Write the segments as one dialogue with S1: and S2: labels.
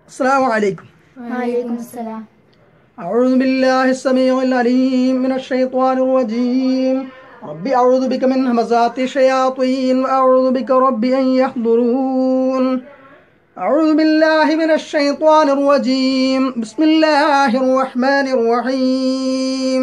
S1: السلام عليكم
S2: وعليكم السلام
S1: أعوذ بالله السميع العليم من الشيطان الرجيم رب أعوذ بك من همزات الشياطين وأعوذ بك رب أن يحضرون أعوذ بالله من الشيطان الرجيم بسم الله الرحمن الرحيم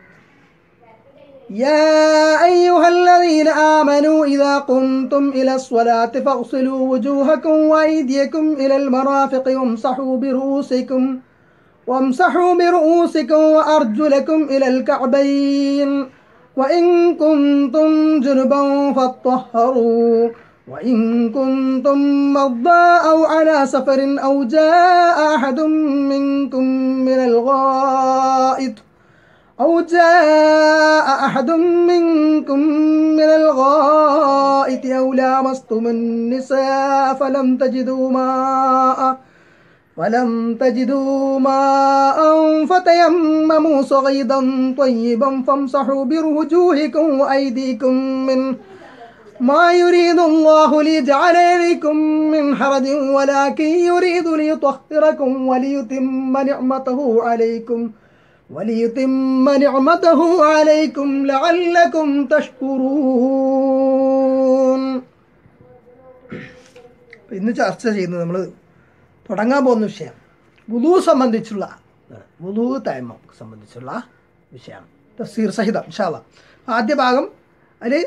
S1: يا أيها الذين آمنوا إذا قمتم إلى الصلاة فاغسلوا وجوهكم وأيديكم إلى المرافق وامسحوا برؤوسكم وامسحوا برؤوسكم وأرجلكم إلى الكعبين وإن كنتم جنبا فاطهروا وإن كنتم مرضى أو على سفر أو جاء أحد منكم من الغائط أو جاء أحد منكم من الغائط أو لامستم النساء فلم تجدوا ماء فلم تجدوا ماء فتيمموا صعيدا طيبا فامسحوا بوجوهكم وأيديكم منه ما يريد الله ليجعل عليكم من حرج ولكن يريد ليطهركم وليتم نعمته عليكم وليتم نعمته عليكم لعلكم تشكرون ഇന്ന് ചർച്ച ചെയ്യുന്നത് നമ്മൾ തുടങ്ങാൻ പോകുന്ന വിഷയം വുളു സംബന്ധിച്ചുള്ള വുളു തൈമം സംബന്ധിച്ചുള്ള വിഷയമാണ് തഫ്സീർ സഹിതം ഇൻഷാല്ല ആദ്യ ഭാഗം അതിൽ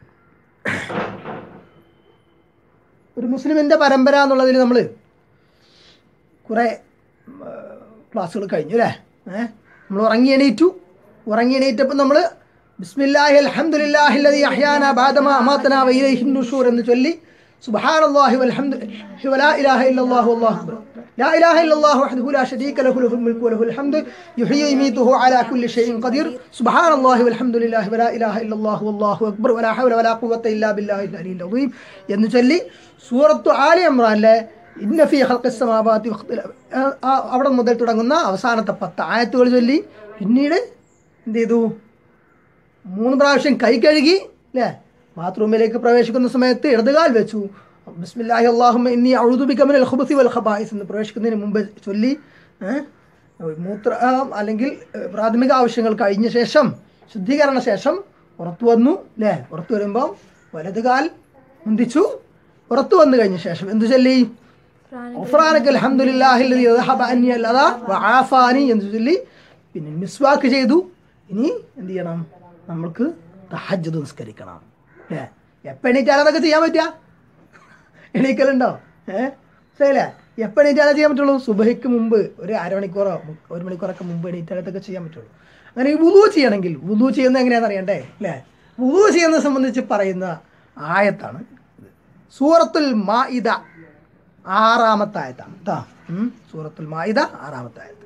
S1: ഒരു മുസ്ലിമിൻ്റെ പരമ്പര എന്നുള്ളതിൽ നമ്മൾ കുറേ ക്ലാസ്സുകൾ കഴിഞ്ഞു അല്ലേ ഏഹ് നമ്മൾ ഉറങ്ങി എണീറ്റു ഉറങ്ങി എണീറ്റപ്പോൾ നമ്മൾ ബിസ്മില്ലാഹി അൽഹംദുലില്ലാഹി അല്ലദീ അഹ്യാന ബാദമ അമാതന വഇലൈഹിൻ നുഷൂർ എന്ന് ചൊല്ലി സുബ്ഹാനല്ലാഹി വൽഹംദുലില്ലാഹി വലാ ഇലാഹ ഇല്ലല്ലാഹു വല്ലാഹു അക്ബർ لا إله إلا الله وحده لا شريك له له الملك وله الحمد يحيي ويميته على كل شيء قدير سبحان الله والحمد لله ولا إله إلا الله والله أكبر ولا حول ولا قوة إلا بالله العلي العظيم എന്ന് ചൊല്ലി സൂറത്തു ആലി ഇമ്രാനിലെ ഇന്ന ഫീ ഖൽഖി സമാവാതി അവിടെ മുതൽ തുടങ്ങുന്ന അവസാനത്തെ പത്ത് ആയത്തുകൾ ചൊല്ലി പിന്നീട് എന്ത് ചെയ്തു മൂന്ന് പ്രാവശ്യം കൈ കഴുകി അല്ലേ ബാത്റൂമിലേക്ക് പ്രവേശിക്കുന്ന സമയത്ത് ഇടതുകാൽ വെച്ചു ബിസ്മില്ലാഹി അള്ളാഹുമ്മ ഇന്നി അഴുതുബിക മിനൽ ഖുബസി വൽ ഖബായിസ് എന്ന് പ്രവേശിക്കുന്നതിന് മുമ്പ് ചൊല്ലി ഏഹ്, മൂത്ര ആ, അല്ലെങ്കിൽ ഏഹ്, പ്രാഥമിക ആവശ്യങ്ങൾ കഴിഞ്ഞ ശേഷം ശുദ്ധീകരണ ശേഷം പുറത്തു വന്നു അല്ലേ പുറത്തു വരുമ്പം വലതുകാൽ മുന്തിച്ചു പുറത്തു വന്നു കഴിഞ്ഞ ശേഷം എന്ത് ചൊല്ലി ഒഫ്രാനക്ക് അൽഹംദുലില്ലാഹില്ലദീ ദഹബ അന്നി അല്ലദാ വആഫാനി എന്ന് ചൊല്ലി പിന്നെ മിസ്വാക്ക് ചെയ്തു ഇനി എന്ത് ചെയ്യണം നമ്മൾക്ക് തഹജ്ജുദ് നിസ്കരിക്കണം അല്ലേ എപ്പോൾ എണീറ്റാലും അതൊക്കെ ചെയ്യാൻ പറ്റുക എണീക്കലുണ്ടോ ഏഹ് ശരിയല്ലേ എപ്പോൾ എണീറ്റാലേ ചെയ്യാൻ പറ്റുള്ളൂ സുബഹിക്ക് മുമ്പ് ഒരു അരമണിക്കൂറോ മു- ഒരു മണിക്കൂറൊക്കെ മുമ്പ് എണീറ്റാലേ ഇതൊക്കെ ചെയ്യാൻ പറ്റുള്ളൂ അങ്ങനെ ഈ വുളു ചെയ്യണമെങ്കിൽ വുളു ചെയ്യുന്നത് എങ്ങനെയാണെന്ന് അറിയണ്ടേ അല്ലേ വുളു ചെയ്യുന്നത് സംബന്ധിച്ച് പറയുന്ന ആയത്താണ് ഇത്. സൂറത്തുൽ മാഇദ ആറാമത്തെ ആയത്താണ് കേട്ടോ ഉം. സൂറത്തുൽ മാഇദ ആറാമത്തെ ആയത്ത്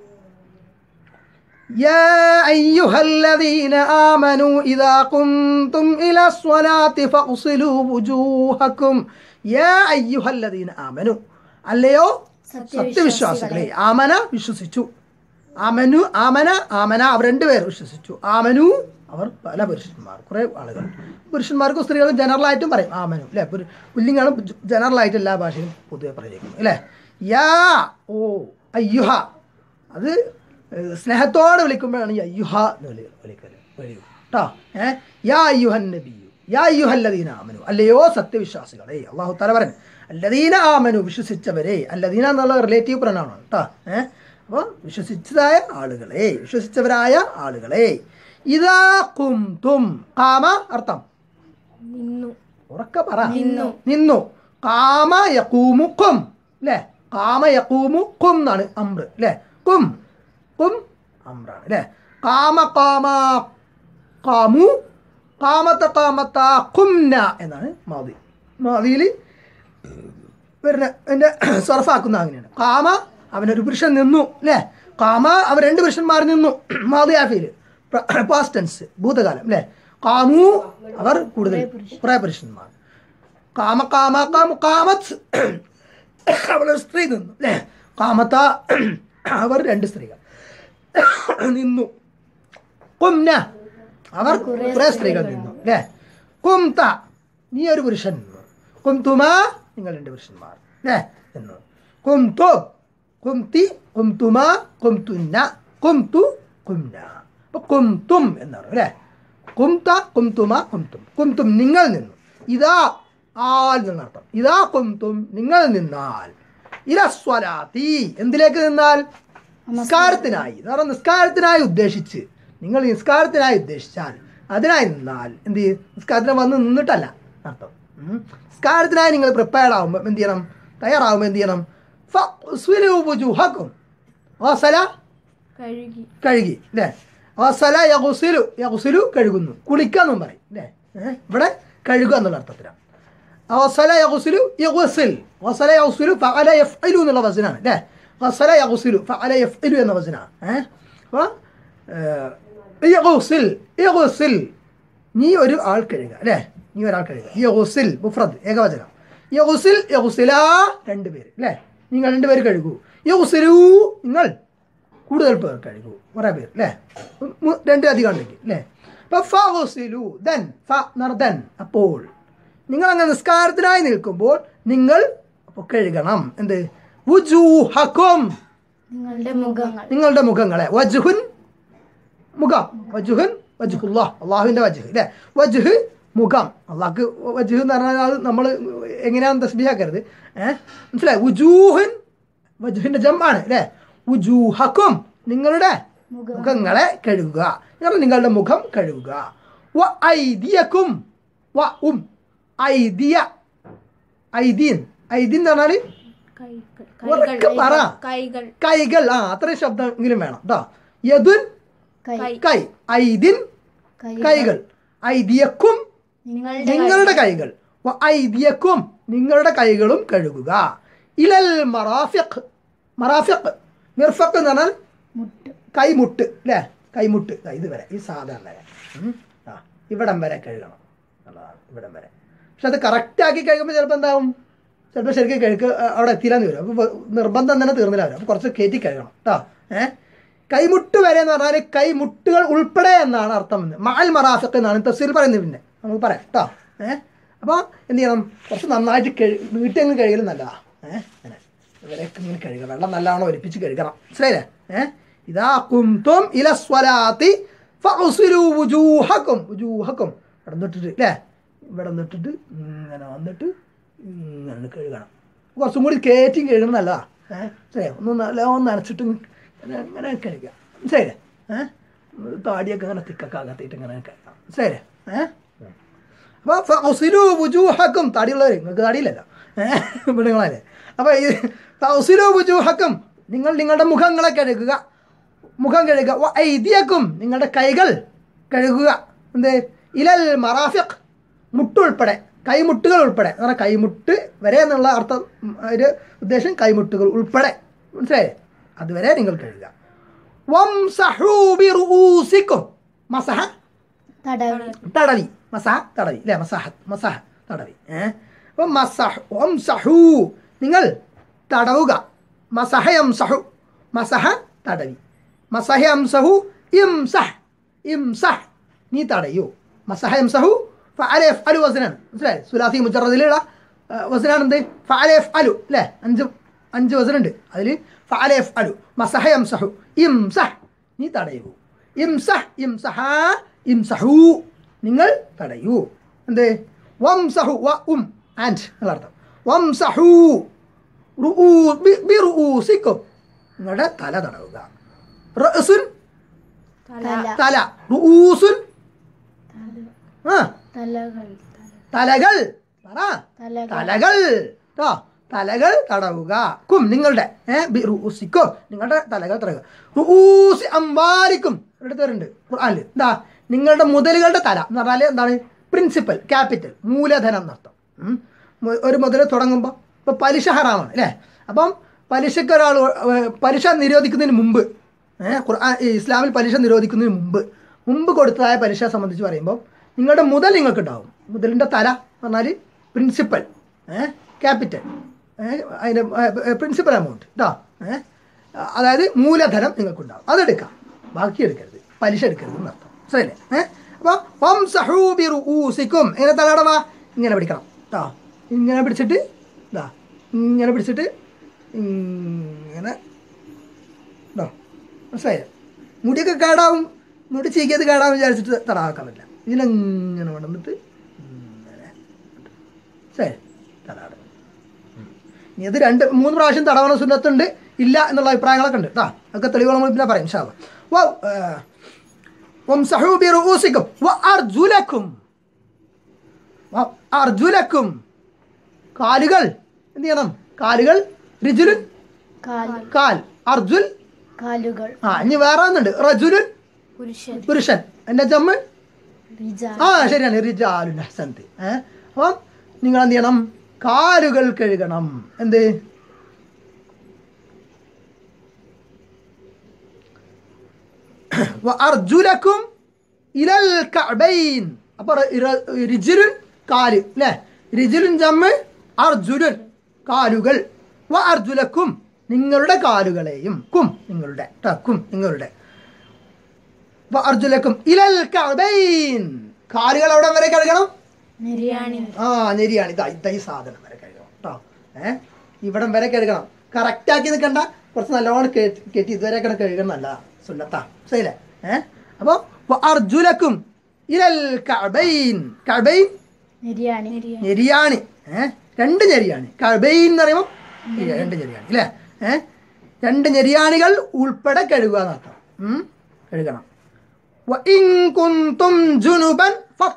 S1: يا أيها الذين آمنوا إذا قمتم إلى الصلاة فاغسلوا وجوهكم يا أيها الذين آمنوا അല്ലയോ സത്യവിശ്വാസികളെ ആമന വിശ്വസിച്ചു ആമനു ആമന ആമന അവർ രണ്ടുപേർ വിശ്വസിച്ചു ആമനു അവർ പല പുരുഷന്മാർ കുറേ ആളുകൾ പുരുഷന്മാർക്കും സ്ത്രീകൾക്കും ജനറലായിട്ടും പറയും ആമനു അല്ലേ പുല്ലിങ്ങാണ് ജനറലായിട്ട് എല്ലാ ഭാഷയിലും പൊതുവെ പ്രയോഗിക്കുന്നത് അല്ലേ യാ ഓ അയ്യുഹ അത് ഏഹ്, സ്നേഹത്തോടെ വിളിക്കുമ്പോഴാണ് ഈ അയ്യുഹ എന്ന് വിളി വിളിക്കല് വിളിയു കേട്ടോ ഏഹ് യാ അയ്യുഹൻ നബിയു യാ അയ്യുഹല്ലദീന ആമനു അല്ലയോ സത്യവിശ്വാസികളെ അള്ളാഹു തല പറഞ്ഞു അല്ലദീന ആമനു വിശ്വസിച്ചവരെ അല്ലദീന എന്നുള്ള റിലേറ്റീവ് പ്രണാണ് കേട്ടോ ഏഹ് അപ്പോൾ വിശ്വസിച്ചതായ ആളുകളെ വിശ്വസിച്ചവരായ ആളുകളെ ഇതാ കുംതും കാമ അർത്ഥം
S2: നിന്നു
S1: ഉറക്ക പറ നിന്നു കാമ യക്കൂമു കും അല്ലേ കാമ യക്കൂമു കും എന്നാണ് അമ്ര അല്ലേ കും കും അമ്രാണ് അല്ലേ കാമ കാമ കാമു കാമത്ത കാമത്ത കുംന എന്നാണ് മാതി മാതിയിൽ വരുന്ന എൻ്റെ സർഫാക്കുന്ന അങ്ങനെയാണ് കാമ അവനൊരു പുരുഷൻ നിന്നു അല്ലേ കാമ അവൻ രണ്ട് പുരുഷന്മാർ നിന്നു മാതിയാഫിയിൽ പാസ്റ്റൻസ് ഭൂതകാലം അല്ലേ കാമു അവർ കൂടുതൽ കുറേ പുരുഷന്മാർ കാമ കാമ കാമ കാമത്ത് അവളൊരു സ്ത്രീ നിന്നു അല്ലേ കാമത്ത അവർ രണ്ട് സ്ത്രീകൾ നിന്നു കുംന അവർ കുറേ സ്ത്രീകൾ നിന്നു അല്ലേ കുംത നീ ഒരു പുരുഷൻ നിന്നു കുംതുമ നിങ്ങൾ രണ്ട് പുരുഷന്മാർ അല്ലേ എന്ന് കുംതു കുംതി കുംതുമ കുംതുന്ന കുംതു കുംന അപ്പൊ കുംതും എന്നാണ് അല്ലേ കുംത കുംതുമ കുംതും കുംതും നിങ്ങൾ നിന്നു ഇതാ ആൽ എന്നർത്ഥം ഇതാ കുംതും നിങ്ങൾ നിന്നാൽ ഇലസ്വലാത്തി എന്തിലേക്ക് നിന്നാൽ നിസ്കാരത്തിനായി എന്ന് പറഞ്ഞാൽ നിസ്കാരത്തിനായി ഉദ്ദേശിച്ച് നിങ്ങൾ നിസ്കാരത്തിനായി ഉദ്ദേശിച്ചാൽ അതിനായി നിന്നാൽ എന്ത് ചെയ്യും നിസ്കാരത്തിന് വന്ന് നിന്നിട്ടല്ല അർത്ഥം ഉം. നിസ്കാരത്തിനായി നിങ്ങൾ പ്രിപ്പയർഡ് ആകുമ്പോൾ എന്ത് ചെയ്യണം തയ്യാറാകുമ്പോൾ എന്ത് ചെയ്യണം ഫസ്വിലു വുജൂഹക്കും വസല
S2: കഴുകി
S1: കഴുകി അല്ലേ വസല യഗുസിലു യഗുസിലു കഴുകുന്നു കുളിക്കാന്നും പറയും അല്ലേ ഏഹ്? ഇവിടെ കഴുകുക എന്നുള്ള അർത്ഥത്തിലാണ് വസല യഗുസിലു യഗുസിൽ വസല യഗുസിലു ഫഅല യഫ്ഇലു എന്നുള്ള വചനാണ് അല്ലേ വസല യഗുസിലു ഫഅല യഫ്ഇലു എന്ന വചനാണ് ഏഹ് അപ്പോൾ യഗുസിൽ യഗുസിൽ നീ ഒരു ആൾ കഴുകുക അല്ലേ നീ ഒരാൾ കഴുകുക യഗുസിൽ മുഫ്രദ് ഏകവചനം യഗുസിൽ യഗുസിലാ രണ്ട് പേര് അല്ലേ നിങ്ങൾ രണ്ട് പേര് കഴുകൂ യഗുസിലു നിങ്ങൾ കൂടുതൽ പേർ കഴുകൂ കുറേ പേർ അല്ലേ മു- രണ്ട് അധികം ഉണ്ടെങ്കിൽ അല്ലേ അപ്പൊ ഫസിലു ദൻ ഫ നർദൻ അപ്പോൾ നിങ്ങൾ അങ്ങനെ നിസ്കാരത്തിനായി നിൽക്കുമ്പോൾ നിങ്ങൾ അപ്പോൾ കഴുകണം എന്ത് വുജൂഹക്കും
S2: നിങ്ങളുടെ മുഖങ്ങൾ
S1: നിങ്ങളുടെ മുഖങ്ങളെ വജുഹുൻ മുഖം വജുഹുൻ വജുഹുല്ലാ അള്ളാഹുവിൻ്റെ വജുഹ് അല്ലേ വജുഹ് മുഖം അള്ളാഹ്ക്ക് വജുഹ് എന്ന് പറഞ്ഞാൽ അത് നമ്മൾ എങ്ങനെയാണെന്ന് തസ്ബിഹാക്കരുത് ഏഹ് മനസ്സിലായി ഉജൂഹുൻ വജുഹിൻ്റെ ജമ്മാണ് അല്ലേ ഉജൂഹക്കും നിങ്ങളുടെ
S2: മുഖം.
S1: മുഖങ്ങളെ കഴുകുക നിങ്ങൾ നിങ്ങളുടെ മുഖം കഴുകുക വ ഐദിയക്കും വ ഉം ഐദിയ ഐദീൻ ഐദീൻ എന്ന് പറഞ്ഞാൽ
S2: കൈകൾ
S1: ഉറക്കെ പറ.
S2: കൈകൾ
S1: കൈകൾ ആ അത്രയും ശബ്ദമെങ്കിലും വേണം കേട്ടോ യദുൻ
S2: കൈ
S1: കൈ ഐദിൻ കൈകൾ ഐദിയക്കും
S2: നിങ്ങളുടെ
S1: നിങ്ങളുടെ കൈകൾ വ ഐദിയക്കും നിങ്ങളുടെ കൈകളും കഴുകുക ഇലൽ മറാഫിഖ് മറാഫിഖ് മിർഫക്ക് എന്ന് പറഞ്ഞാൽ
S2: മുട്ട്
S1: കൈമുട്ട് അല്ലേ കൈമുട്ട് ദാ ഇത് വരെ ഈ സാധാരണ വരെ ഉം. ആ ഇവിടം വരെ കഴുകണം എന്നുള്ളതാണ് ഇവിടം വരെ പക്ഷെ അത് കറക്റ്റ് ആക്കി കഴിയുമ്പോൾ ചിലപ്പോൾ എന്താവും ചിലപ്പോൾ ശരിക്കും കഴുക്ക് അവിടെ എത്തിയില്ലാന്ന് വരും അപ്പോൾ നിർബന്ധം തന്നെ തീർന്നില്ല വരും അപ്പോൾ കുറച്ച് കയറ്റി കഴുകണം കേട്ടോ ഏഹ് കൈമുട്ട് വരെ എന്ന് പറഞ്ഞാൽ കൈമുട്ടുകൾ ഉൾപ്പെടെ എന്നാണ് അർത്ഥം എന്ന് മാൽ മറാഫിക്ക് എന്നാണ് തഫ്സീൽ പറയുന്നത് പിന്നെ നമുക്ക് പറയാം കേട്ടോ ഏഹ് അപ്പോൾ എന്ത് ചെയ്യണം കുറച്ച് നന്നായിട്ട് കഴു വീട്ടിൽ അങ്ങ് കഴുകലും നല്ലതാ ഏഹ് അങ്ങനെ ഇവരൊക്കെ ഇങ്ങനെ കഴുകുക വെള്ളം നല്ലവണ്ണം ഒലിപ്പിച്ച് കഴുകണം മനസ്സിലായില്ലേ ഏഹ് ഇതാ കുംതും ഇല സ്വലാത്തി ഫഉസിലു വുജൂഹക്കും വുജൂഹക്കും ഇവിടെ നിന്നിട്ടിട്ട് അല്ലേ ഇവിടെ നിന്നിട്ടിട്ട് ഇങ്ങനെ വന്നിട്ട് ഇങ്ങനെ കഴുകണം കുറച്ചും കൂടി കയറ്റി കഴുകണം നല്ലതാ ഏഹ് ശരിയാ ഒന്ന് നല്ല ഒന്ന് നനച്ചിട്ട് ഇങ്ങനെ ഇങ്ങനെ കഴുകുക മനസ്സിലായില്ലേ ഏഹ് താടിയൊക്കെ ഇങ്ങനെ തിക്കൊക്കെ അകത്തിയിട്ട് ഇങ്ങനെ കഴുകാം മനസ്സിലായില്ലേ ഏഹ് അപ്പോൾ ഫൗസിലു വുജൂഹക്കും താടിയുള്ളവർ നിങ്ങൾക്ക് താടിയില്ലല്ലോ ഏഹ് പെണ്ണുങ്ങളല്ലേ അപ്പോൾ ഈ ഫൗസിലു വുജൂഹക്കും നിങ്ങൾ നിങ്ങളുടെ മുഖങ്ങളെ കഴുകുക മുഖം കഴുകുക വ ഐദിയക്കും നിങ്ങളുടെ കൈകൾ കഴുകുക എന്ത് ഇലൽ മറാഫിഖ് മുട്ടുൾപ്പെടെ കൈമുട്ടുകൾ ഉൾപ്പെടെ എന്ന് പറഞ്ഞാൽ കൈമുട്ട് വരെ എന്നുള്ള അർത്ഥം ഉം, ഒരു ഉദ്ദേശം കൈമുട്ടുകൾ ഉൾപ്പെടെ മനസ്സിലായേ അതുവരെ നിങ്ങൾ കഴുകുക വംസഹൂ ബിറുഊസിക്കും മസഹ
S2: തടവി
S1: തടവി മസഹ തടവി അല്ലേ മസഹ മസഹ തടവി ഏഹ് അപ്പം മസഹ് വംസഹു നിങ്ങൾ തടവുക മസഹ യംസഹു മസഹ തടവി മസഹ യംസഹു ഇംസഹ് ഇംസഹ് നീ തടയൂ മസഹ യംസഹു ഫഅല യഫ്അലു വസനാണ് മനസ്സിലായി സുലാസി മുജറദിലുള്ള വസനാണ് എന്ത് ഫഅല യഫ്അലു അല്ലേ അഞ്ച് അഞ്ച് വസനുണ്ട് അതിൽ ഫഅല യഫ്അലു മസഹ യംസഹു ഇംസഹ് നീ തടയൂ ഇംസഹ് ഇംസഹ ഇംസഹു നിങ്ങൾ തടയൂ എന്ത് വംസഹു വ ഉം ആൻഡ് എന്നുള്ള അർത്ഥം വംസഹു റുഊ- ബി- ബിറുഊസിക്കും നിങ്ങളുടെ തല തടവുക റഅസുൻ
S2: തല
S1: തല റുഊസുൻ ആ
S2: തലകൾ
S1: തലകൾ പറ
S2: തലകൾ
S1: തലകൾ കേട്ടോ തലകൾ തടവുക കും നിങ്ങളുടെ ഏഹ് ബി റുഊസിക്കും നിങ്ങളുടെ തലകൾ തടവുക റുഊസി അമ്പാലിക്കും ഒരിടത്ത് വരുന്നുണ്ട് ഖുർആനിൽ എന്താ നിങ്ങളുടെ മുതലുകളുടെ തല എന്ന് പറഞ്ഞാൽ എന്താണ് പ്രിൻസിപ്പൽ ക്യാപിറ്റൽ മൂലധനം എന്നർത്ഥം ഉം. മു- ഒരു മുതൽ തുടങ്ങുമ്പോൾ ഇപ്പോൾ പലിശ ഹറാമാണ് അല്ലേ അപ്പം പലിശക്ക് ഒരാൾ ഏഹ്, പലിശ നിരോധിക്കുന്നതിന് മുമ്പ് ഏഹ് ഖുർആൻ ഈ ഇസ്ലാമിൽ പലിശ നിരോധിക്കുന്നതിന് മുമ്പ് മുമ്പ് കൊടുത്തതായ പലിശ സംബന്ധിച്ച് പറയുമ്പോൾ നിങ്ങളുടെ മുതൽ നിങ്ങൾക്ക് ഉണ്ടാവും മുതലിൻ്റെ തല എന്ന് പറഞ്ഞാൽ പ്രിൻസിപ്പൽ ഏഹ് ക്യാപിറ്റൽ ഏഹ് അതിൻ്റെ പ്രിൻസിപ്പൽ എമൗണ്ട് കേട്ടോ ഏഹ് അതായത് മൂലധനം നിങ്ങൾക്കുണ്ടാവും അതെടുക്കാം ബാക്കി എടുക്കരുത് പലിശ എടുക്കരുത് എന്നർത്ഥം ശരിയല്ലേ ഏഹ് അപ്പോൾ വംസഹൂ ബിറുഊസിക്കും എങ്ങനെ തലടവാ ഇങ്ങനെ പിടിക്കണം കേട്ടോ ഇങ്ങനെ പിടിച്ചിട്ട് ഇതാ ഇങ്ങനെ പിടിച്ചിട്ട് ഇങ്ങനെ മനസ്സിലായോ മുടിയൊക്കെ കേടാവും മുടി ചീക്കിയത് കേടാവും വിചാരിച്ചിട്ട് തടാക്കാൻ പറ്റില്ല ഇതിനെങ്ങനെ കൊണ്ടുവന്നിട്ട് ഇങ്ങനെ ശരി തടാടും ഇനി ഇത് രണ്ട് മൂന്ന് പ്രാവശ്യം തടവണ സുന്നത്തുണ്ട് ഇല്ല എന്നുള്ള അഭിപ്രായങ്ങളൊക്കെ ഉണ്ട് കേട്ടോ അതൊക്കെ തെളിവുകൾ നമ്മൾ പിന്നെ പറയും ഇൻഷാ അല്ലാ. വൗ, ആ, വംസഹൂ ബിറുഊസിക്കും വഅർജുലക്കും അർജുലക്കും കാലുകൾ എന്ത് ചെയ്യണം കാലുകൾ റിജുലുൻ
S2: കാല്
S1: കാൽ അർജുൽ
S2: കാലുകൾ
S1: ആ ഇനി വേറെ ഒന്നുണ്ട് റജുലുൻ
S2: പുരുഷൻ
S1: പുരുഷൻ എൻ്റെ ജമ്മ്
S2: റിജാ
S1: ആ ശരിയാണ് റിജാലുൻ ഹസന്ത് ഏ അപ്പം നിങ്ങൾ എന്ത് ചെയ്യണം കാലുകൾ കഴുകണം എന്ത് അർജുലക്കും ഇലൽ കഅബൈൻ അപ്പൊ റി- റി- റിജുലുൻ കാല് അല്ലേ റിജുലുൻ ജമ്മ് അർജുലുൻ കാലുകൾ വ അർജുലക്കും നിങ്ങളുടെ കാലുകളെയും കും നിങ്ങളുടെ ട്ടാ, കും നിങ്ങളുടെ വ അർജുലക്കും ഇലൽ കഅബൈൻ കാലുകൾ എവിടെ വരെ കഴുകണം
S2: നിര്യാണി
S1: ആ നെരിയാണ് ഇതാ ഇതാ ഈ സാധനം വരെ കഴുകണം കേട്ടോ ഏ ഇവിടം വരെ കഴുകണം കറക്റ്റ് ആക്കി നിൽക്കണ്ട കുറച്ച് നല്ലോണം കെട്ടി കെട്ടി ഇതുവരെ കിടന്ന് കഴുകണം നല്ലതാ സുന്നത്താ ശരിയല്ലേ ഏ അപ്പോൾ അർജുലക്കും ഇലൽ കഅബൈൻ കഅബൈൻ
S2: നിര്യാണി
S1: ഞെരിയാണി ഏ രണ്ട് ഞെരിയാണി കഅബൈൻ എന്ന് പറയുമ്പോൾ ഈ രണ്ട് ഞെരിയാണി അല്ലേ ഏ രണ്ട് ഞെരിയാണികൾ ഉൾപ്പെടെ കഴുകുക എന്നർത്ഥം ഉം? കഴുകണം وإن كنتم جنبا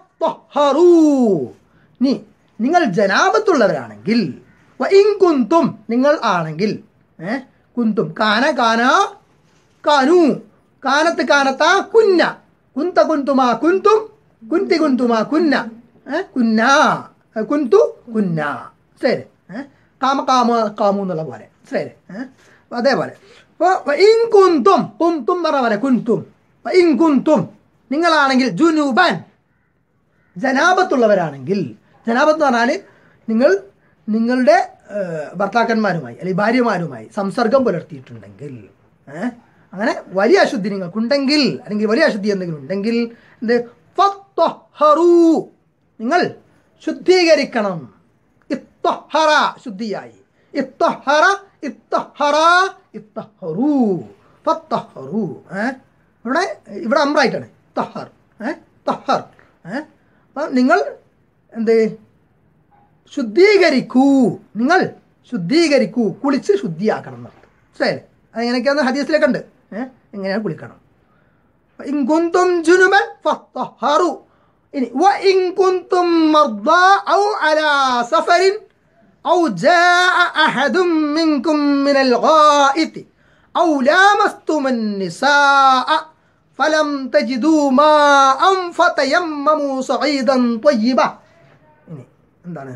S1: فطهروا നീ നിങ്ങൾ ജനാപത്തുള്ളവരാണെങ്കിൽ വഇൻ കുന്തും നിങ്ങൾ ആണെങ്കിൽ ഏ കുന്തും കാന കാന കാനു കാനത്ത് കാനത്ത കുന്ന കുന്ത കുന്തുമാ കുന്തും കുന്തി കുന്തുമാ കുന്ന ഏ കുന്ന ഏ, കുന്തു കുന്ന ശരി ഏ കാമ കാമ കാമു എന്നുള്ള പോലെ ശരി ഏ അപ്പൊ അതേപോലെ അപ്പോൾ ഇൻ കുന്തും കുന്തും എന്ന് പറഞ്ഞ പോലെ കുന്തും ഇൻ കുന്തും നിങ്ങളാണെങ്കിൽ ജുനൂബൻ ജനാപത്തുള്ളവരാണെങ്കിൽ ജനാപത്ത് എന്ന് പറഞ്ഞാൽ നിങ്ങൾ നിങ്ങളുടെ ഏഹ്, ഭർത്താക്കന്മാരുമായി അല്ലെങ്കിൽ ഭാര്യമാരുമായി സംസർഗം പുലർത്തിയിട്ടുണ്ടെങ്കിൽ ഏഹ്, അങ്ങനെ വലിയ അശുദ്ധി നിങ്ങൾക്കുണ്ടെങ്കിൽ അല്ലെങ്കിൽ വലിയ അശുദ്ധി എന്തെങ്കിലും ഉണ്ടെങ്കിൽ എന്ത് ഫത്വഹറൂ. നിങ്ങൾ ശുദ്ധീകരിക്കണം ഇത്തഹറ ശുദ്ധിയായി ഇത്തഹറ ഇത്തഹറ ഇത്തഹറൂ ഫത്തഹറൂ ഏഹ് ഇവിടെ ഇവിടെ അമ്രായിട്ടാണ് തഹർ ഏഹ് തഹർ ഏഹ് അപ്പം നിങ്ങൾ എന്ത് ശുദ്ധീകരിക്കൂ നിങ്ങൾ ശുദ്ധീകരിക്കൂ കുളിച്ച് ശുദ്ധിയാക്കണം എന്നർത്ഥം ശരി അതെങ്ങനെയൊക്കെയാന്ന് ഹദീസിലൊക്കെ ഉണ്ട് ഏഹ് എങ്ങനെയാണ് കുളിക്കണം إن كنتم جنبا فطهروا ഇനി وإن كنتم مرضى أو على سفر أو جاء أحد منكم من الغائط أو لامستم النساء فلم تجدوا ماء فتيمموا صعيدا طيبا ഇനി എന്താണ്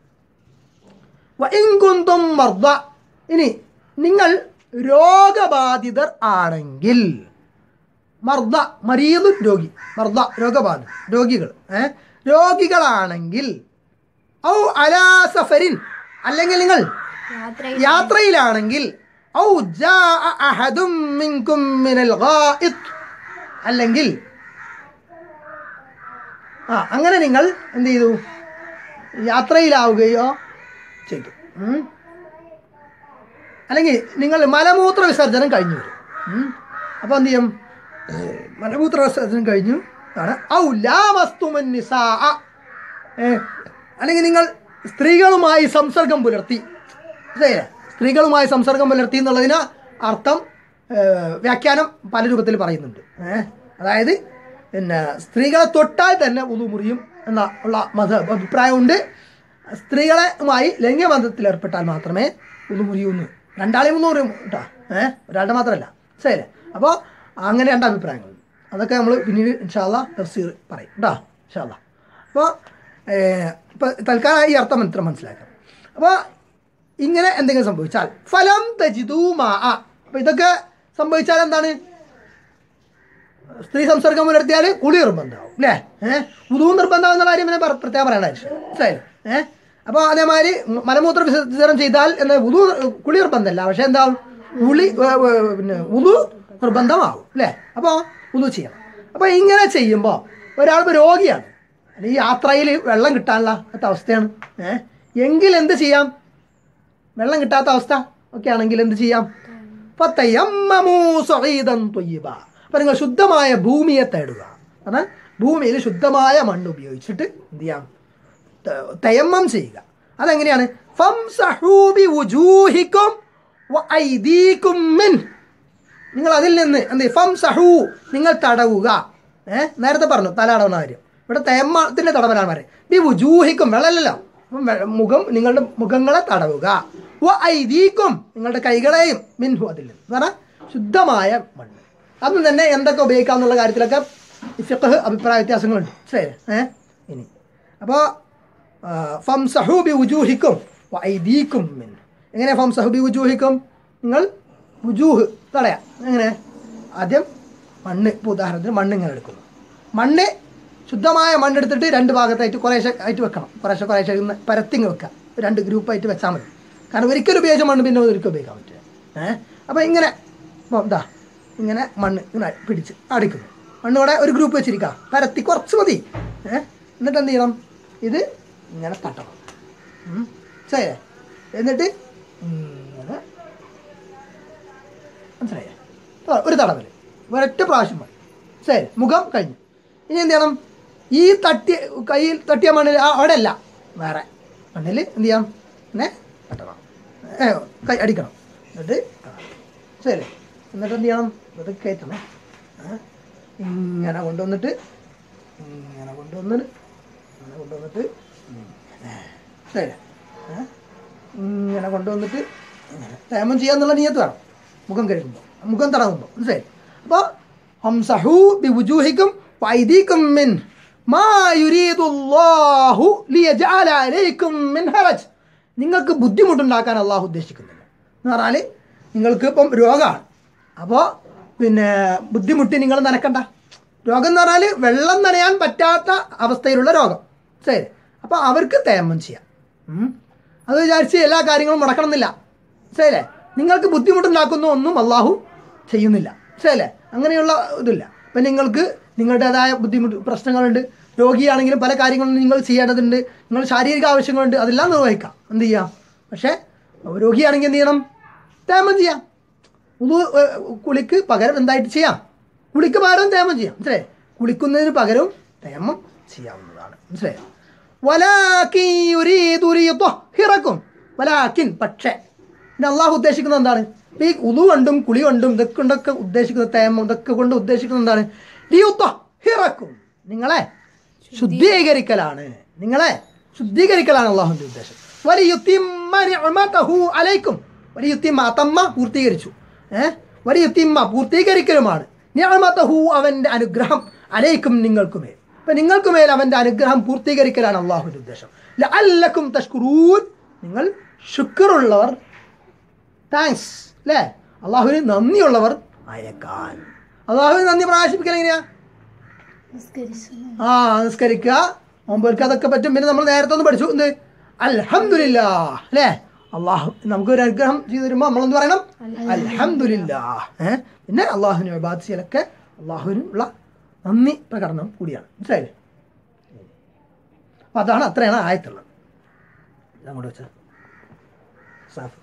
S1: വഇൻ കുന്തും മർദ ഇനി നിങ്ങൾ രോഗബാധിതർ ആണെങ്കിൽ മർദ മരീദ് രോഗി മർദ രോഗബാധ രോഗികൾ ഏ രോഗികളാണെങ്കിൽ ഔ അലാ സഫരിൻ അല്ലെങ്കിൽ നിങ്ങൾ യാത്രയിലാണെങ്കിൽ ഔ ജാഅ അഹദും മിൻകും മിനൽ ഗായിത്ത് അല്ലെങ്കിൽ ആ അങ്ങനെ നിങ്ങൾ എന്ത് ചെയ്തു യാത്രയിലാവുകയോ ചെയ്തു ഉം. അല്ലെങ്കിൽ നിങ്ങൾ മലമൂത്ര വിസർജനം കഴിഞ്ഞു വരും ഉം. അപ്പോൾ എന്ത് ചെയ്യും ഏഹ്, മലമൂത്ര വിസർജനം കഴിഞ്ഞു ആണ് ഔ ലാമസ്തുമൻ നിസാ അല്ലെങ്കിൽ നിങ്ങൾ സ്ത്രീകളുമായി സംസർഗം പുലർത്തി മനസ്സിലായില്ലേ? സ്ത്രീകളുമായി സംസർഗം പുലർത്തി എന്നുള്ളതിന് അർത്ഥം ഏഹ്, വ്യാഖ്യാനം പല രൂപത്തിൽ പറയുന്നുണ്ട് ഏഹ്, അതായത് പിന്നെ സ്ത്രീകളെ തൊട്ടാൽ തന്നെ ഉതു മുറിയും എന്ന ഉള്ള മത അഭിപ്രായമുണ്ട് സ്ത്രീകളുമായി ലൈംഗിക ബന്ധത്തിൽ ഏർപ്പെട്ടാൽ മാത്രമേ ഉതു മുറിയൂന്ന് രണ്ടാളെയും മൂന്ന് മുറിയും കേട്ടോ ഏഹ് ഒരാളുടെ മാത്രമല്ല ശരി അപ്പോൾ അങ്ങനെ രണ്ട് അഭിപ്രായങ്ങളുണ്ട് അതൊക്കെ നമ്മൾ പിന്നീട് ഇൻഷാല്ല തഫ്സീർ പറയും കേട്ടോ ഇൻഷാല്ല അപ്പോൾ ഇപ്പോൾ തൽക്കാലം ഈ അർത്ഥം ഇത്ര മനസ്സിലാക്കാം അപ്പോൾ ഇങ്ങനെ എന്തെങ്കിലും സംഭവിച്ചാൽ ഫലം തജിദൂ മാ അപ്പോൾ ഇതൊക്കെ സംഭവിച്ചാൽ എന്താണ് സ്ത്രീ സംസർഗം പുലർത്തിയാൽ കുളി നിർബന്ധമാവും അല്ലേ ഏഹ് ഉദൂ നിർബന്ധം എന്നുള്ള കാര്യം പിന്നെ പറ- പ്രത്യേകം പറയേണ്ട ആവശ്യം മനസ്സിലായില്ലേ ഏഹ് അപ്പോൾ അതേമാതിരി മ- മലമൂത്ര വിസർജനം ചെയ്താൽ എന്ന ഉദു കുളി നിർബന്ധമല്ല പക്ഷേ എന്താവും കുളി ഏ, ഏ, പിന്നെ ഉദു നിർബന്ധമാവും അല്ലേ അപ്പോൾ ഉദു ചെയ്യണം അപ്പോൾ ഇങ്ങനെ ചെയ്യുമ്പോൾ ഒരാൾ ഇപ്പോൾ രോഗിയാണ് അല്ലെങ്കിൽ യാത്രയിൽ വെള്ളം കിട്ടാനുള്ള ഒരു അവസ്ഥയാണ് ഏഹ് എങ്കിൽ എന്ത് ചെയ്യാം വെള്ളം കിട്ടാത്ത അവസ്ഥ ഒക്കെ ആണെങ്കിൽ എന്ത് ചെയ്യാം ഫത്തയമ്മമൂ സഈദൻ ത്വയ്യിബ അപ്പം നിങ്ങൾ ശുദ്ധമായ ഭൂമിയെ തേടുക കാരണം ഭൂമിയിൽ ശുദ്ധമായ മണ്ണ് ഉപയോഗിച്ചിട്ട് എന്ത് ചെയ്യാം ത- തയമ്മം ചെയ്യുക അതെങ്ങനെയാണ് ഫംസഹൂ ബിവുജൂഹിക്കും വഅയ്ദീകും മിൻ നിങ്ങൾ അതിൽ നിന്ന് എന്ത് ചെയ്യും? ഫംസഹൂ നിങ്ങൾ തടവുക ഏ നേരത്തെ പറഞ്ഞു തല തടവുന്ന കാര്യം ഇവിടെ തേമ്മത്തിൻ്റെ തടവലാണ് പറയുന്നത് ബി വുജൂഹിക്കും വെള്ളമല്ലല്ലോ അപ്പം വെ- മുഖം നിങ്ങളുടെ മുഖങ്ങളെ തടവുക വ ഐദീക്കും നിങ്ങളുടെ കൈകളെയും മിൻഹു അതിൽ നിന്ന് എന്ന് പറഞ്ഞാൽ ശുദ്ധമായ മണ്ണ് അതും തന്നെ എന്തൊക്കെ ഉപയോഗിക്കാം എന്നുള്ള കാര്യത്തിലൊക്കെ ഫിഖ് അഭിപ്രായ വ്യത്യാസങ്ങളുണ്ട് ശരി ഏ ഇനി അപ്പോൾ ഫംസഹു ബി വുജൂഹിക്കും വ ഐദീക്കും മിൻ എങ്ങനെ ഫംസഹു ബി വുജൂഹിക്കും നിങ്ങൾ വുജൂഹ് തടയാം എങ്ങനെ ആദ്യം മണ്ണ് ഇപ്പോൾ ഉദാഹരണത്തിന് മണ്ണ് ഇങ്ങനെ എടുക്കുന്നു മണ്ണ് ശുദ്ധമായ മണ്ണെടുത്തിട്ട് രണ്ട് ഭാഗത്തായിട്ട് കുറേശ്ശെ ആയിട്ട് വെക്കണം കുറേശ്ശെ കുറേശ്ശെ ഇങ്ങനെ പരത്തിങ്ങ് വെക്കാം രണ്ട് ഗ്രൂപ്പായിട്ട് വെച്ചാൽ മതി കാരണം ഒരിക്കലും ഉപയോഗിച്ച മണ്ണ് പിന്നെ ഒരിക്കലും ഉപയോഗിക്കാൻ പറ്റില്ല ഏഹ് അപ്പോൾ ഇങ്ങനെ ഇപ്പോൾ ഇതാ ഇങ്ങനെ മണ്ണ് ഇങ്ങനെ പിടിച്ച് അടിക്കുന്നു മണ്ണ് കൂടെ ഒരു ഗ്രൂപ്പ് വെച്ചിരിക്കാം പരത്തി കുറച്ച് മതി ഏഹ് എന്നിട്ട് എന്ത് ചെയ്യണം ഇത് ഇങ്ങനെ തട്ടണം ഉം. ശരിയല്ലേ എന്നിട്ട് ഇങ്ങനെ മനസ്സിലായേ ആ, ഒരു തടവൽ ഒരൊറ്റ പ്രാവശ്യം മതി ശരി മുഖം കഴിഞ്ഞു ഇനി എന്ത് ചെയ്യണം ഈ തട്ടിയ കയ്യിൽ തട്ടിയ മണ്ണിൽ ആ അവിടെ അല്ല വേറെ മണ്ണിൽ എന്ത് ചെയ്യാം പിന്നെ തട്ടണം ഏ, കൈ അടിക്കണം എന്നിട്ട് കാണാം. ശരി എന്നിട്ട് എന്ത് ചെയ്യണം ഇത് കയറ്റണം ഏ, ഇങ്ങനെ കൊണ്ടുവന്നിട്ട് ഇങ്ങനെ കൊണ്ടുവന്നിട്ട് ഇങ്ങനെ കൊണ്ടുവന്നിട്ട് ഇങ്ങനെ. ശരി ഏ, ഇങ്ങനെ കൊണ്ടുവന്നിട്ട് ഇങ്ങനെ തേമം ചെയ്യാന്നുള്ള നിയത്ത് വേണം മുഖം കഴുകുമ്പോൾ മുഖം തടവുമ്പോൾ മനസ്സിലായി അപ്പോൾ ഹംസഹു ബി വുജൂഹിക്കും വൈദിക്കും മിൻ മാ യുരീദുല്ലാഹു ലിയജഅല അലൈക്കും മിൻ ഹറജ് നിങ്ങൾക്ക് ബുദ്ധിമുട്ടുണ്ടാക്കാൻ അള്ളാഹു ഉദ്ദേശിക്കുന്നില്ല എന്ന് പറഞ്ഞാൽ നിങ്ങൾക്ക് ഇപ്പം രോഗമാണ് അപ്പോൾ പിന്നെ ബുദ്ധിമുട്ടി നിങ്ങൾ നനക്കണ്ട രോഗം എന്ന് പറഞ്ഞാൽ വെള്ളം നനയാൻ പറ്റാത്ത അവസ്ഥയിലുള്ള രോഗം ശരി അപ്പോൾ അവർക്ക് തേമം ചെയ്യാം ഉം. അത് വിചാരിച്ച് എല്ലാ കാര്യങ്ങളും മുടക്കണമെന്നില്ല ശരിയല്ലേ നിങ്ങൾക്ക് ബുദ്ധിമുട്ടുണ്ടാക്കുന്ന ഒന്നും അള്ളാഹു ചെയ്യുന്നില്ല ശരിയല്ലേ അങ്ങനെയുള്ള ഇതില്ല അപ്പം നിങ്ങൾക്ക് നിങ്ങളുടേതായ ബുദ്ധിമുട്ട് പ്രശ്നങ്ങളുണ്ട് രോഗിയാണെങ്കിലും പല കാര്യങ്ങളും നിങ്ങൾ ചെയ്യേണ്ടതുണ്ട് നിങ്ങൾ ശാരീരിക ആവശ്യങ്ങളുണ്ട് അതെല്ലാം നിർവഹിക്കാം എന്ത് ചെയ്യാം പക്ഷേ രോഗിയാണെങ്കിൽ എന്ത് ചെയ്യണം തേമം ചെയ്യാം ഉളു കുളിക്ക് പകരം എന്തായിട്ട് ചെയ്യാം കുളിക്ക് പകരം തേമം ചെയ്യാം മനസ്സിലായി കുളിക്കുന്നതിന് പകരവും തേമം ചെയ്യാവുന്നതാണ് മനസ്സിലായി വലാക്കിൻ യുരീദു ലിയുത്വഹിറക്കും വലാക്കിൻ പക്ഷേ പിന്നെ അള്ളാഹു ഉദ്ദേശിക്കുന്നത് എന്താണ് ഈ ഉളു കൊണ്ടും കുളി കൊണ്ടും ഇതൊക്കെ കൊണ്ടൊക്കെ ഉദ്ദേശിക്കുന്ന തേമം ഇതൊക്കെ കൊണ്ട് ഉദ്ദേശിക്കുന്നത് എന്താണ് ലിയുത്വഹിറക്കും നിങ്ങളെ ശുദ്ധീകരിക്കലാണ് നിങ്ങളെ ശുദ്ധീകരിക്കലാണ് അള്ളാഹുവിൻ്റെ ഉദ്ദേശം വലിയുത്തിമ്മ നിഅമതഹു അലൈക്കും വലിയുത്തിമ്മ അതമ്മ പൂർത്തീകരിച്ചു ഏഹ് വലിയുത്തിമ്മ പൂർത്തീകരിക്കലുമാണ് നിഅമതഹു അവൻ്റെ അനുഗ്രഹം അലൈക്കും നിങ്ങൾക്കുമേൽ അപ്പം നിങ്ങൾക്കുമേൽ അവൻ്റെ അനുഗ്രഹം പൂർത്തീകരിക്കലാണ് അള്ളാഹുവിൻ്റെ ഉദ്ദേശം ലഅല്ലക്കും തഷ്കുറൂൻ നിങ്ങൾ ശുക്റുള്ളവർ താങ്ക്സ് അല്ലേ അള്ളാഹുവിന് നന്ദിയുള്ളവർ അയക്കാൻ അള്ളാഹുവിന് നന്ദി പ്രകാശിപ്പിക്കൽ എങ്ങനെയാ
S2: നിസ്കരിച്ചു
S1: ആ നിസ്കരിക്കുക മുമ്പൊരിക്കൽ അതൊക്കെ പറ്റും പിന്നെ നമ്മൾ നേരത്തെ ഒന്ന് പഠിച്ചു എന്ത് അൽഹംദുലില്ല അല്ലേ അള്ളാഹു നമുക്ക് ഒരു അനുഗ്രഹം ചെയ്തു തരുമ്പോൾ നമ്മളെന്ത് പറയണം അൽഹംദുലില്ല ഏഹ് പിന്നെ അള്ളാഹുവിന് ഇബാദത്ത് ചെയ്യലൊക്കെ അള്ളാഹുവിനുള്ള നന്ദി പ്രകടനം കൂടിയാണ് മനസ്സിലായില്ലേ അപ്പം അതാണ് അത്രയാണ് ആയത്തുള്ളത് ഇതങ്ങോട്ട് വെച്ചത് സാഫ്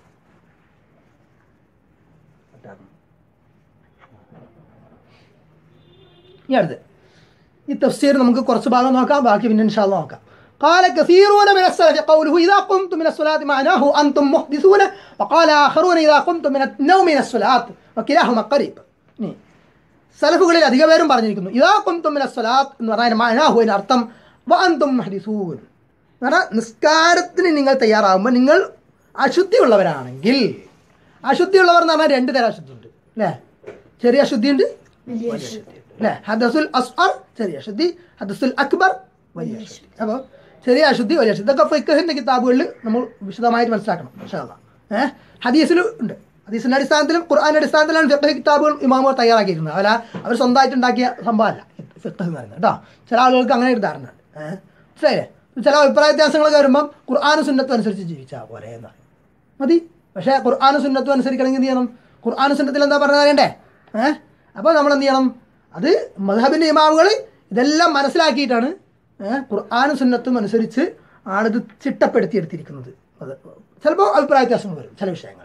S1: ഇനി അടുത്ത് ഈ തഫ്സീർ നമുക്ക് കുറച്ച് ഭാഗം നോക്കാം ബാക്കി പിന്നെ ഇൻഷാല്ല നോക്കാം قال كثيرون من السلف قوله إذا قمتم من الصلاة معناه أنتم محدثون وقال آخرون إذا قمتم من النوم من الصلاة وكلاهما قريب ഇനി സലഫുകളിൽ അധിക പേരും പറഞ്ഞിരിക്കുന്നു ഇതാ കുന്തും മിന സ്വലാത്ത് എന്ന് പറഞ്ഞാൽ മനാഹു അതിന് അർത്ഥം വഅന്തും മുഹ്ദിസൂൻ എന്ന് പറഞ്ഞാൽ നിസ്കാരത്തിന് നിങ്ങൾ തയ്യാറാകുമ്പോൾ നിങ്ങൾ അശുദ്ധിയുള്ളവരാണെങ്കിൽ അശുദ്ധിയുള്ളവർ എന്ന് പറഞ്ഞാൽ രണ്ട് തരം അശുദ്ധി ഉണ്ട് അല്ലേ ചെറിയ അശുദ്ധിയുണ്ട്
S2: വലിയ
S1: വലിയ അശുദ്ധി അല്ലേ ഹദസുൽ അസ്അർ ചെറിയ അശുദ്ധി ഹദസുൽ അക്ബർ വലിയ അശുദ്ധി അപ്പോൾ ചെറിയ അശുദ്ധി വലിയ അശുദ്ധി ഇതൊക്കെ ഫിഖഹിൻ്റെ കിതാബുകളിൽ നമ്മൾ വിശദമായിട്ട് മനസ്സിലാക്കണം ഇൻഷാല്ലാ ഏഹ് ഹദീസിലും ഉണ്ട് ഹദീസിൻ്റെ അടിസ്ഥാനത്തിലും ഖുർആാൻ്റെ അടിസ്ഥാനത്തിലാണ് ഫിഖഹ് കിതാബുകൾ ഇമാമുകൾ തയ്യാറാക്കിയിരുന്നത് അല്ല അവർ സ്വന്തമായിട്ട് ഉണ്ടാക്കിയ സംഭവമല്ല ഫിഖഹ് എന്ന് പറയുന്നത് കേട്ടോ ചില ആളുകൾക്ക് അങ്ങനെ ഒരു ധാരണ ഉണ്ട് ഏഹ് മനസ്സിലായില്ലേ ചില അഭിപ്രായ വ്യത്യാസങ്ങളൊക്കെ വരുമ്പം ഖുർആാനും സുന്നത്തും അനുസരിച്ച് ജീവിച്ചാൽ പോലെ എന്ന് പറയും മതി പക്ഷേ ഖുർആാനും സുന്നത്തും അനുസരിക്കണമെങ്കിൽ എന്ത് ചെയ്യണം ഖുർആാനും സുന്നത്തിൽ എന്താ പറഞ്ഞത് അറിയണ്ടേ ഏഹ് അപ്പോൾ നമ്മൾ എന്ത് ചെയ്യണം അത് മധബിൻ്റെ ഇമാമുകൾ ഇതെല്ലാം മനസ്സിലാക്കിയിട്ടാണ് ഏഹ് ഖുർആാനും സുന്നത്തും അനുസരിച്ച് ആണിത് ചിട്ടപ്പെടുത്തിയെടുത്തിരിക്കുന്നത് അത് ചിലപ്പോൾ അഭിപ്രായ വ്യത്യാസങ്ങൾ വരും ചില വിഷയങ്ങളിൽ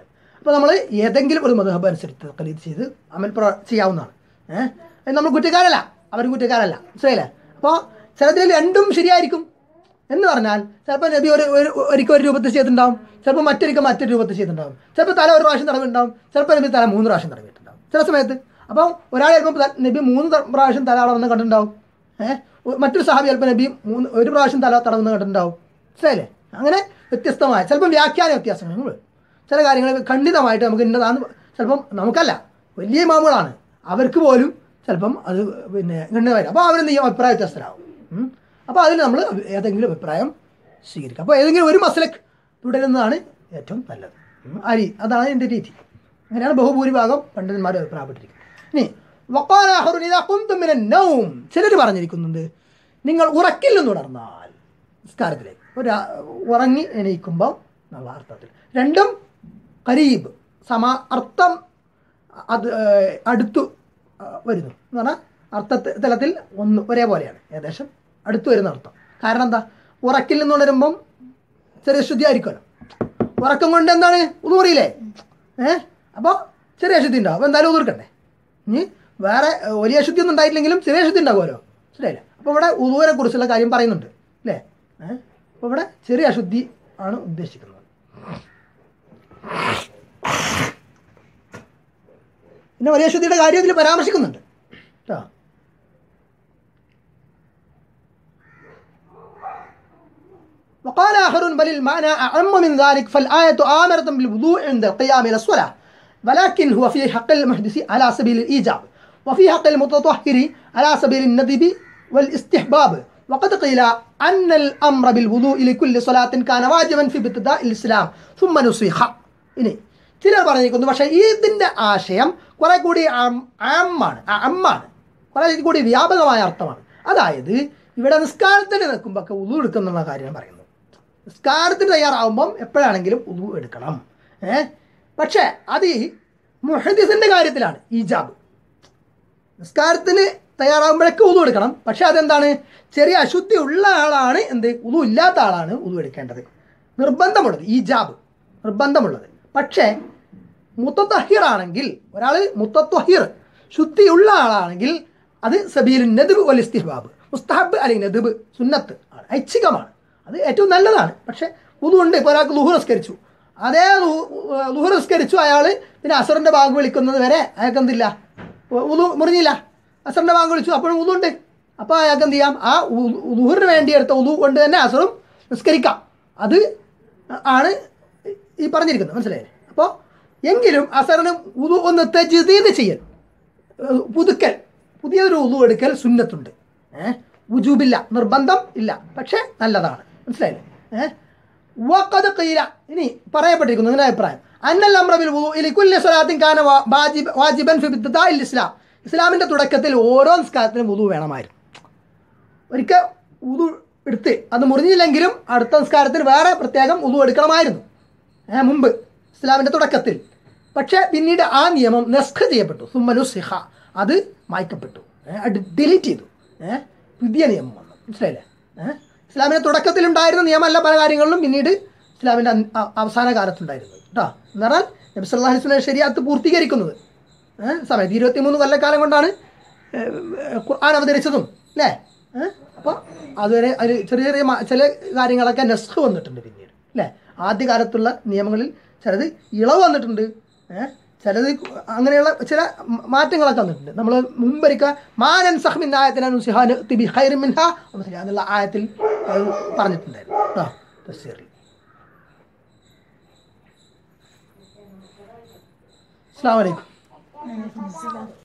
S1: അപ്പോൾ നമ്മൾ ഏതെങ്കിലും ഒരു മധുഹബ് അനുസരിച്ച് തക്കലീത് ചെയ്ത് അമൽ പ്രോ ചെയ്യാവുന്നതാണ് ഏഹ് അത് നമ്മൾ കുറ്റക്കാരല്ല അവർ കുറ്റക്കാരല്ല മനസ്സിലായില്ലേ അപ്പോൾ ചിലതിൽ രണ്ടും ശരിയായിരിക്കും എന്ന് പറഞ്ഞാൽ ചിലപ്പോൾ നബി ഒരു ഒരു ഒരിക്കൽ ഒരു രൂപത്തിൽ ചെയ്തിട്ടുണ്ടാവും ചിലപ്പോൾ മറ്റൊരിക്കൽ മറ്റൊരു രൂപത്തിൽ ചെയ്തിട്ടുണ്ടാവും ചിലപ്പോൾ തല ഒരു പ്രാവശ്യം തടവിണ്ടാവും ചിലപ്പോൾ നബി തല മൂന്ന് പ്രാവശ്യം തടവിട്ടുണ്ടാവും ചില സമയത്ത് അപ്പം ഒരാൾ ചിലപ്പോൾ ത- നബി മൂന്ന് ത- പ്രാവശ്യം തല അളവെന്ന് കണ്ടിട്ടുണ്ടാവും ഏഹ് മറ്റൊരു സഹാബി ചിലപ്പോൾ നബി മൂന്ന് ഒരു പ്രാവശ്യം തല തടവെന്ന് കണ്ടിട്ടുണ്ടാവും മനസ്സിലായില്ലേ അങ്ങനെ വ്യത്യസ്തമായ ചിലപ്പം വ്യാഖ്യാന വ്യത്യാസങ്ങൾ ചില കാര്യങ്ങൾ ഖണ്ഡിതമായിട്ട് നമുക്ക് ഇന്നതാന്ന് ചിലപ്പം നമുക്കല്ല വലിയ ഇമാമുകളാണ് അവർക്ക് പോലും ചിലപ്പം അത് പിന്നെ ഗണ്യമായിട്ട് അപ്പോൾ അവരെന്ത് ചെയ്യും അഭിപ്രായ വ്യത്യസ്തരാകും ഉം. അപ്പോൾ അതിന് നമ്മൾ ഏതെങ്കിലും അഭിപ്രായം സ്വീകരിക്കുക അപ്പോൾ ഏതെങ്കിലും ഒരു മസലക്ക് തുടരുന്നതാണ് ഏറ്റവും നല്ലത് ഉം. അരി അതാണ് എൻ്റെ രീതി അങ്ങനെയാണ് ബഹുഭൂരിഭാഗം പണ്ഡിതന്മാർ അഭിപ്രായപ്പെട്ടിരിക്കുന്നത് ഇനി വക്കാല ആഖറുൻ ഇദാ ഖുംതും മിനൻ നൗം ചിലർ പറഞ്ഞിരിക്കുന്നുണ്ട് നിങ്ങൾ ഉറക്കിൽ നിന്ന് ഉണർന്നാൽ നിസ്കാരത്തിലേക്ക് ഒരു ആ- ഉറങ്ങി എണീക്കുമ്പോൾ എന്നുള്ള അർത്ഥത്തിൽ രണ്ടും കരീബ് സമ അർത്ഥം അത് ഏഹ്, അടുത്തു ആ, വരുന്നു എന്ന് പറഞ്ഞാൽ അർത്ഥ തലത്തിൽ ഒന്ന് ഒരേപോലെയാണ് ഏകദേശം അടുത്ത് വരുന്ന അർത്ഥം കാരണം എന്താ ഉറക്കിൽ നിന്ന് ഉണരുമ്പം ചെറിയ ശുദ്ധി ആയിരിക്കുമല്ലോ ഉറക്കം കൊണ്ട് എന്താണ് ഉതൂറിയില്ലേ ഏഹ് അപ്പോൾ ചെറിയ ശുദ്ധി ഉണ്ടാവും അപ്പോൾ എന്തായാലും ഉതൂർക്കണ്ടേ ഇനി വേറെ ഏഹ്, വലിയ ശുദ്ധി ഒന്നും ഉണ്ടായിട്ടില്ലെങ്കിലും ചെറിയ ശുദ്ധി ഉണ്ടാകുമല്ലോ ശരിയല്ലേ അപ്പോൾ ഇവിടെ ഉദൂരെ കുറിച്ചുള്ള കാര്യം പറയുന്നുണ്ട് അല്ലേ ഏഹ് അപ്പോൾ ഇവിടെ ചെറിയ അശുദ്ധി ആണ് ഉദ്ദേശിക്കുന്നത് പിന്നെ വലിയ ശുദ്ധിയുടെ കാര്യം ഇതിൽ പരാമർശിക്കുന്നുണ്ട് കേട്ടോ وقال آخرون بل المعنى أعم من ذلك فالآية آمرة بالوضوء عند القيام إلى الصلاة ولكن هو في حق المحدث على سبيل الإيجاب وفي حق المتطهر على سبيل الندب والاستحباب وقد قيل أن الأمر بالوضوء لكل صلاة كان واجبا في ابتداء الإسلام ثم نسخ ഇനി ചിലർ പറഞ്ഞിരിക്കുന്നു പക്ഷേ ഇതിൻ്റെ ആശയം കുറെ കൂടി ആം- ആമാണ് ആ- അമ്മാണ് കുറെ കൂടി വ്യാപകമായ അർത്ഥമാണ് അതായത് ഇവിടെ നിസ്കാരത്തിന് നിൽക്കുമ്പോൾ ഒക്കെ ഉളു എടുക്കുന്നുള്ള കാര്യം പറയുന്നു നിസ്കാരത്തിന് തയ്യാറാവുമ്പം എപ്പോഴാണെങ്കിലും ഉളു എടുക്കണം ഏ പക്ഷേ അത് ഈ മുഹദിസിൻ്റെ കാര്യത്തിലാണ് ഈജാബ് നിസ്കാരത്തിന് തയ്യാറാകുമ്പോഴൊക്കെ ഉതു എടുക്കണം പക്ഷെ അതെന്താണ് ചെറിയ അശുദ്ധി ഉള്ള ആളാണ് എന്ത് ഉതു ഇല്ലാത്ത ആളാണ് ഉതു എടുക്കേണ്ടത് നിർബന്ധമുള്ളത് ഈജാബ് നിർബന്ധമുള്ളത് പക്ഷേ മുത്തത്തഹിർ ആണെങ്കിൽ ഒരാൾ മുത്തത്വഹിർ ശുദ്ധിയുള്ള ആളാണെങ്കിൽ അത് സബീൽ നദബ് വൽ ഇസ്തിഹ്ബാബ് മുസ്തഹബ് അല്ലെങ്കിൽ നദബ് സുന്നത്ത് ആണ് ഐച്ഛികമാണ് അത് ഏറ്റവും നല്ലതാണ് പക്ഷേ ഉതുണ്ട് ഇപ്പോൾ ഒരാൾക്ക് ലുഹു നിസ്കരിച്ചു അതേ ലുഹു നിസ്കരിച്ചു അയാൾ പിന്നെ അസറിൻ്റെ ബാഗ് വിളിക്കുന്നത് വരെ അയാൾക്ക് എന്തില്ല ഉതു മുറിഞ്ഞില്ല അസറിൻ്റെ ബാങ്ക് വിളിച്ചു അപ്പോഴും ഉതുണ്ട് അപ്പോൾ അയാൾക്ക് എന്ത് ചെയ്യാം ആ ഉദൂറിന് വേണ്ടി എടുത്ത ഉദു കൊണ്ട് തന്നെ അസറും നിസ്കരിക്കാം അത് ആണ് ഈ പറഞ്ഞിരിക്കുന്നത് മനസ്സിലായില്ലേ അപ്പോൾ എങ്കിലും അസറിന് ഉദു ഒന്ന് തജ്ദീദ് ചെയ്യൽ ഏഹ് പുതുക്കൽ പുതിയൊരു ഉദു എടുക്കൽ സുന്നത്തുണ്ട് ഏഹ് ഉജൂബില്ല നിർബന്ധം ഇല്ല പക്ഷേ നല്ലതാണ് മനസ്സിലായില്ലേ ഏഹ് വഖദ് ഖീല ഇനി പറയപ്പെട്ടിരിക്കുന്നു ഇതിന്റെ അഭിപ്രായം അന്നൽ അമ്രബിൽ വുദൂഇ ലികുല്ലി സ്വലാത്തിൻ കാന വാ- വാജിബ് വാജിബൻ ഫി ഇബ്തിദാഇൽ ഇസ്ലാം ഇസ്ലാമിന്റെ തുടക്കത്തിൽ ഓരോ നിസ്കാരത്തിനും വുദു വേണമായിരുന്നു ഒരിക്കൽ ഉതു എടുത്ത് അത് മുറിഞ്ഞില്ലെങ്കിലും അടുത്ത നിസ്കാരത്തിന് വേറെ പ്രത്യേകം ഉതു എടുക്കണമായിരുന്നു ഏ, മുമ്പ് ഇസ്ലാമിൻ്റെ തുടക്കത്തിൽ പക്ഷേ പിന്നീട് ആ നിയമം നസ്ഖ് ചെയ്യപ്പെട്ടു സുമ്മനു സിഹ അത് മായ്ക്കപ്പെട്ടു ഏ, അത് ഡിലീറ്റ് ചെയ്തു ഏ, പുതിയ നിയമം വന്നു മനസ്സിലായില്ലേ ഏ, ഇസ്ലാമിൻ്റെ തുടക്കത്തിലുണ്ടായിരുന്ന നിയമമല്ല പല കാര്യങ്ങളിലും പിന്നീട് ഇസ്ലാമിൻ്റെ അൻ- അ- അവസാന കാലത്തുണ്ടായിരുന്നത് കേട്ടോ എന്ന് പറഞ്ഞാൽ നബി സല്ലല്ലാഹു അലൈഹി വസല്ലം ശരിയാത്ത് പൂർത്തീകരിക്കുന്നത് ഏഹ് സമയത്ത് ഇരുപത്തിമൂന്ന് കൊല്ലക്കാലം കൊണ്ടാണ് ഏഹ് ഖുർആൻ അവതരിച്ചതും അല്ലേ ഏഹ് അപ്പോൾ അതുവരെ അതിൽ ചെറിയ ചെറിയ മാ- ചില കാര്യങ്ങളൊക്കെ നെസ്ഖ് വന്നിട്ടുണ്ട് പിന്നീട് അല്ലേ ആദ്യകാലത്തുള്ള നിയമങ്ങളിൽ ചിലത് ഇളവ് വന്നിട്ടുണ്ട് ഏഹ് ചിലത് അങ്ങനെയുള്ള ചില മ- മാറ്റങ്ങളൊക്കെ വന്നിട്ടുണ്ട് നമ്മൾ മുമ്പൊരിക്കൽ മാനൻ സഹ്മിൻ ആയത്തിനാണ് സിഹാൻ തിബി ഹൈർ മിൻഹ എന്നുള്ള ആയത്തിൽ അത് പറഞ്ഞിട്ടുണ്ടായിരുന്നു ആ തഫ്സീറിൽ അസ്സാം വലൈക്കും
S2: വലൈക്കും അസ്സലാം